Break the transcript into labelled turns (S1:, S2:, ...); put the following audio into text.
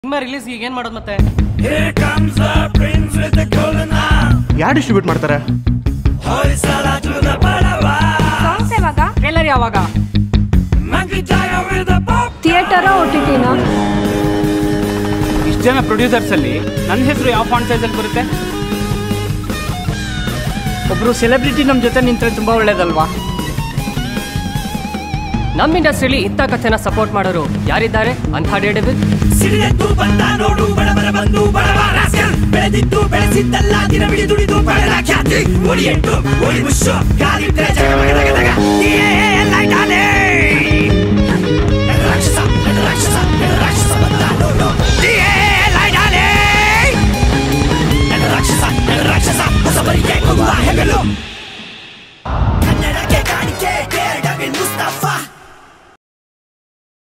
S1: Cinema release ಈಗ ಏನ್ ಮಾಡೋದು ಮತ್ತೆ
S2: ಯಾರು ಡಿಸ್ಟ್ರಿಬ್ಯೂಟ್ ಮಾಡ್ತಾರೆ
S3: ಸಾಂಗ್ಸ್ ಯಾವಾಗ
S1: ಟ್ರೇಲರ್ ಯಾವಾಗ
S3: ಥಿಯೇಟರ ಓ ಟಿ ಟಿನ
S4: ಇಷ್ಟು ಜನ ಪ್ರೊಡ್ಯೂಸರ್ಸ್ ಅಲ್ಲಿ ನನ್ನ ಹೆಸರು ಯಾವ ಫಾಂಟ್ ಸೈಜ್ ಅಲ್ಲಿ ಬರುತ್ತೆ ಒಬ್ರು ಸೆಲೆಬ್ರಿಟಿ ನಮ್ಮ ಜೊತೆ ನಿಂತ್ರೆ ತುಂಬಾ ಒಳ್ಳೇದಲ್ವಾ
S1: ನಮ್ಮ ಇಂಡಸ್ಟ್ರಿಲಿ ಇಂಥ ಕಥೆನ ಸಪೋರ್ಟ್ ಮಾಡೋರು ಯಾರಿದ್ದಾರೆ ಅಂಥ ಡೇಡೆವಿಲ್
S5: ಸಿಡಿದೆದ್ದು ಬಂದ ನೋಡು ಬಡಬರ ಬಂದು ಬಡವ ರಾಸ್ಕಲ್ ಬೆಳೆದಿದ್ದು ಬೆಳೆಸಿದ್ದಲ್ಲ ದಿನವಿಡಿ ದುಡಿದು ಪಡೆದ ಖ್ಯಾತಿ ಓಡಿ ಎಂಟು ಓಡಿ ಬುಷು ಕಾಲಿಟ್ಟರೆ ಜಗ ಮಗ ದಗ ದಗ. ನೀಯೇ